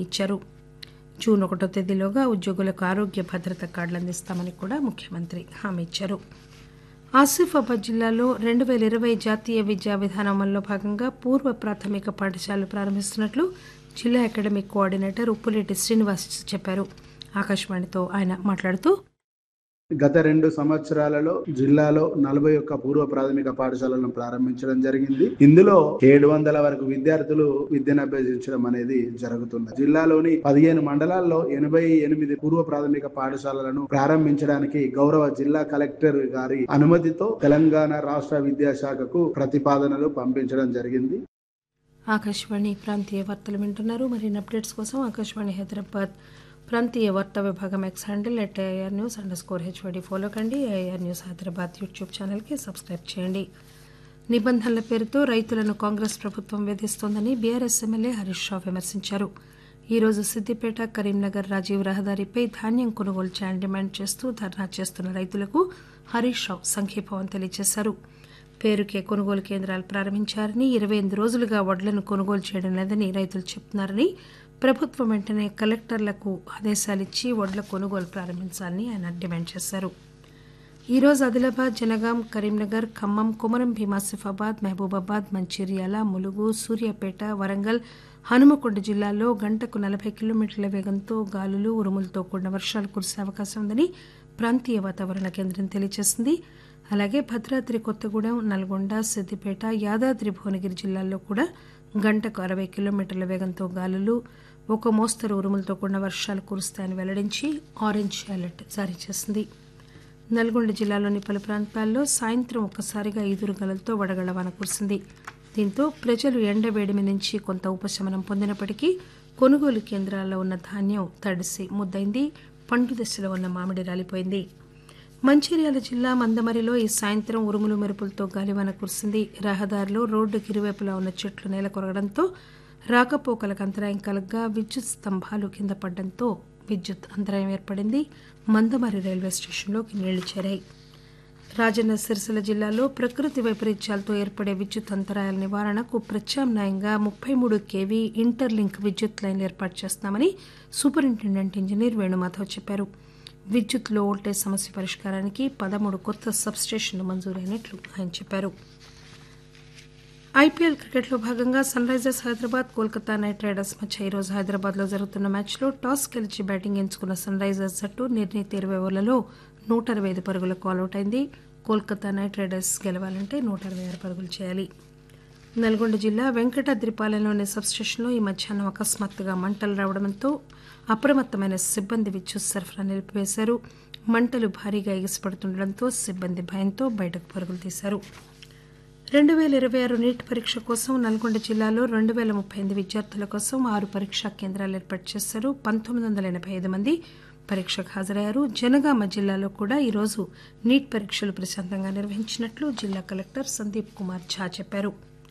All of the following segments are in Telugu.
ఇచ్చారు జూన్ ఒకటో తేదీలోగా ఉద్యోగులకు ఆరోగ్య భద్రత కార్డులు అందిస్తామని కూడా ముఖ్యమంత్రి హామీ ఇచ్చారు ఆసిఫాబాద్ జిల్లాలో రెండు పేల ఇరవై జాతీయ విద్యా విధానం అమల్లో భాగంగా పూర్వ ప్రాథమిక పాఠశాలలు ప్రారంభిస్తున్నట్లు జిల్లా అకాడమిక్ కోఆర్డినేటర్ ఉప్పులేటి శ్రీనివాస్ చెప్పారు ఆకాశవాణితో ఆయన మాట్లాడుతూ గత రెండు సంవత్సరాలలో జిల్లాలో నలభై ఒక్క పూర్వ ప్రాథమిక పాఠశాలను ప్రారంభించడం జరిగింది ఇందులో ఏడు వందల వరకు విద్యార్థులు విద్యను అభ్యసించడం అనేది జరుగుతుంది జిల్లాలోని పదిహేను మండలాల్లో ఎనభై ఎనిమిది పూర్వ ప్రాథమిక పాఠశాలలను ప్రారంభించడానికి గౌరవ జిల్లా కలెక్టర్ గారి అనుమతితో తెలంగాణ రాష్ట్ర విద్యాశాఖకు ప్రతిపాదనలు పంపించడం జరిగింది ఆకాశవాణి ప్రాంతీయ వార్తలు వింటున్నారు మరిన్ని అప్డేట్స్ కోసం ఆకాశవాణి హైదరాబాద్ ప్రాంతీయ వార్తా విభాగం X handle at A R news under H Y D follow కండి ఏఆర్ న్యూస్ హైదరాబాద్ యూట్యూబ్ ఛానల్కి సబ్స్క్రైబ్ చేయండి నిబంధనల పేరుతో రైతులను కాంగ్రెస్ ప్రభుత్వం వేధిస్తోందని బీఆర్ఎస్ ఎమ్మెల్యే హరీష్ రావు విమర్శించారు ఈ రోజు సిద్దిపేట కరీంనగర్ రాజీవ్ రహదారిపై ధాన్యం కొనుగోలు చేయాలని డిమాండ్ చేస్తూ ధర్నా చేస్తున్న రైతులకు హరీష్ రావు సంఘీభావం తెలియజేశారు పేరుకే కొనుగోలు కేంద్రాలు ప్రారంభించారని ఇరవై ఎనిమిది రోజులుగా వడ్లను కొనుగోలు చేయడం లేదని రైతులు చెబుతున్నారని ప్రభుత్వం వెంటనే కలెక్టర్లకు ఆదేశాలిచ్చి వడ్ల కొనుగోలు ప్రారంభించాలని ఆయన డిమాండ్ చేశారు ఈ రోజు ఆదిలాబాద్ జనగాం కరీంనగర్ ఖమ్మం కుమరం భీమాసిఫాబాద్ మహబూబాబాద్ మంచిర్యాల ములుగు సూర్యాపేట వరంగల్ హనుమకొండ జిల్లాల్లో గంటకు నలభై కిలోమీటర్ల వేగంతో గాలులు ఉరుములతో కూడిన వర్షాలు కురిసే అవకాశం ఉందని ప్రాంతీయ వాతావరణ కేంద్రం తెలియజేసింది అలాగే భద్రాద్రి కొత్తగూడెం నల్గొండ సిద్దిపేట యాదాద్రి భువనగిరి జిల్లాల్లో కూడా గంటకు అరవై కిలోమీటర్ల వేగంతో గాలులు ఒక మోస్తరు ఉరుములతో కూడిన వర్షాలు కురుస్తాయని వెల్లడించి ఆరెంజ్ అలర్ట్ జారీ చేసింది నల్గొండ జిల్లాలోని పలు ప్రాంతాల్లో సాయంత్రం ఒక్కసారిగా ఈదురుగాలతో వడగళ్ల వాన కురిసింది దీంతో ప్రజలు ఎండవేడిమి నుంచి కొంత ఉపశమనం పొందినప్పటికీ కొనుగోలు కేంద్రాల్లో ఉన్న ధాన్యం తడిసి ముద్దైంది పండు దశలో ఉన్న మామిడి రాలిపోయింది మంచిర్యాల జిల్లా మందమరిలో ఈ సాయంత్రం ఉరుములు మెరుపులతో గాలివాన కురిసింది రహదారిలో రోడ్డుకి ఇరువైపులా ఉన్న చెట్లు నేల కొరగడంతో రాకపోకలకు అంతరాయం కలగ్గా విద్యుత్ స్తంభాలు కింద పడడంతో విద్యుత్ అంతరాయం ఏర్పడింది మందమరి రైల్వే స్టేషన్లోకి నీళ్లు చేరాయి రాజన్న సిరిసిల్ల జిల్లాలో ప్రకృతి వైపరీత్యాలతో ఏర్పడే విద్యుత్ అంతరాయాల నివారణకు ప్రత్యామ్నాయంగా ముప్పై మూడు కేవీ ఇంటర్లింక్ విద్యుత్ లైన్లు ఏర్పాటు చేస్తామని సూపరింటెండెంట్ ఇంజనీర్ వేణుమాధవ్ చెప్పారు విద్యుత్ లో వోల్టేజ్ సమస్య పరిష్కారానికి పదమూడు కొత్త సబ్స్టేషన్లు మంజూరైనట్లు ఆయన చెప్పారు ఐపీఎల్ క్రికెట్లో భాగంగా Sunrisers Hyderabad Kolkata Knight Riders మధ్య ఈరోజు హైదరాబాద్లో జరుగుతున్న మ్యాచ్లో టాస్ గెలిచి బ్యాటింగ్ ఎంచుకున్న సన్ రైజర్స్ జట్టు నిర్ణీత ఇరవై ఓవర్లలో నూట అరవై ఐదు పరుగులకు ఆల్అవుట్ అయింది కోల్కతా నైట్ రైడర్స్ గెలవాలంటే నూట అరవై ఆరు పరుగులు చేయాలి నల్గొండ జిల్లా వెంకటాద్రిపాలెంలోని సబ్స్టేషన్లో ఈ మధ్యాహ్నం అకస్మాత్తుగా మంటలు రావడంతో అప్రమత్తమైన సిబ్బంది విద్యుత్ సరఫరా నిలిపివేశారు మంటలు భారీగా ఎగిసిపడుతుండటంతో సిబ్బంది భయంతో బయటకు పరుగులు తీశారు రెండు వేల ఇరవై ఆరు నీట్ పరీక్ష కోసం నల్గొండ జిల్లాలో రెండు వేల ముప్పై ఎనిమిది విద్యార్థుల కోసం ఆరు పరీక్షా కేంద్రాలు ఏర్పాటు చేశారు పంతొమ్మిది వందల ఎనభై ఐదు మంది పరీక్షకు హాజరయ్యారు జనగామ జిల్లాలో కూడా ఈరోజు నీట్ పరీక్షలు ప్రశాంతంగా నిర్వహించినట్లు జిల్లా కలెక్టర్ సందీప్ కుమార్ ఝా చెప్పారు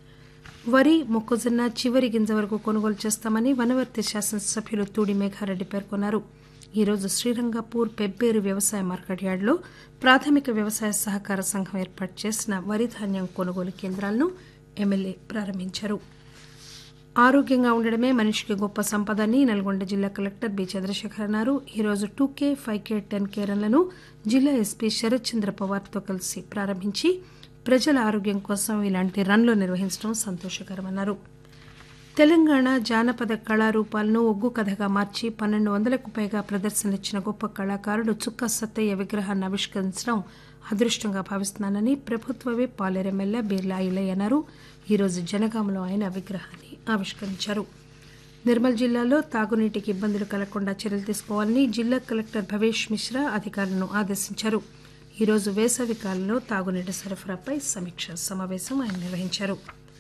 వరి మొక్కజొన్న చివరి గింజ వరకు కొనుగోలు చేస్తామని వనవర్తి శాసనసభ్యులు తూడి మేఘారెడ్డి పేర్కొన్నారు ఈరోజు శ్రీరంగపూర్ పెబ్బేరు వ్యవసాయ మార్కెట్ యార్డులో ప్రాథమిక వ్యవసాయ సహకార సంఘం ఏర్పాటు చేసిన వరి ధాన్యం కొనుగోలు కేంద్రాలను ఎమ్మెల్యే ప్రారంభించారు ఆరోగ్యంగా ఉండడమే మనిషికి గొప్ప సంపద అని నల్గొండ జిల్లా కలెక్టర్ బి చంద్రశేఖర్ అన్నారు ఈరోజు two K five K ten K రన్లను జిల్లా ఎస్పీ శరత్ చంద్ర పవార్తో కలిసి ప్రారంభించి ప్రజల ఆరోగ్యం కోసం ఇలాంటి రన్లు నిర్వహించడం సంతోషకరమన్నారు తెలంగాణ జానపద కళారూపాలను ఒగ్గు కథగా మార్చి పన్నెండు వందలకు పైగా ప్రదర్శనలిచ్చిన గొప్ప కళాకారుడు చుక్క సత్తయ్య విగ్రహాన్ని ఆవిష్కరించడం అదృష్టంగా భావిస్తున్నానని ప్రభుత్వవే పాలేరెమ్మెల్యే బీర్లా ఐలయ్య అన్నారు ఈరోజు జనగామలో ఆయన విగ్రహాన్ని ఆవిష్కరించారు నిర్మల్ జిల్లాలో తాగునీటికి ఇబ్బందులు కలగకుండా చర్యలు తీసుకోవాలని జిల్లా కలెక్టర్ భవేష్ మిశ్రా అధికారులను ఆదేశించారు ఈరోజు వేసవి కాలంలో తాగునీటి సరఫరాపై సమీక్ష సమావేశం ఆయన నిర్వహించారు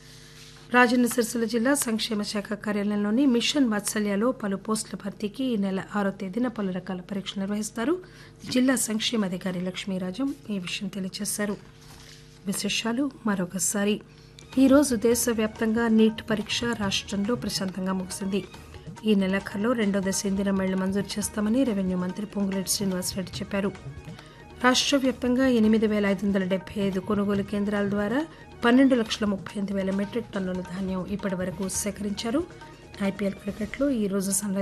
రాజన్న సిరిసిల్ల జిల్లా సంక్షేమ శాఖ కార్యాలయంలోని మిషన్ వాత్సల్యలో పలు పోస్టుల భర్తీకి ఈ నెల ఆరో తేదీన పలు రకాల పరీక్షలు నిర్వహిస్తారు జిల్లా సంక్షేమాధికారి లక్ష్మీరాజం ఈ విషయం తెలియజేశారు విశేషాలు మరొకసారి ఈరోజు దేశవ్యాప్తంగా నీట్ పరీక్ష రాష్ట్రంలో ప్రశాంతంగా ముగిసింది ఈ నెలాఖరులో రెండో దశ ఇందిన మేళ్లు మంజూరు చేస్తామని రెవెన్యూ మంత్రి పొంగులేటి శ్రీనివాసరెడ్డి చెప్పారు రాష్ట్ర వ్యాప్తంగా ఎనిమిది వేల ఐదు వందల డెబ్బై ఐదు కొనుగోలు కేంద్రాల ద్వారా పన్నెండు లక్షల ముప్పై ఎనిమిది వేల మెట్రిక్ టన్నుల ధాన్యం ఇప్పటి వరకు సేకరించారు ఐపీఎల్ క్రికెట్లో ఈ రోజు సన్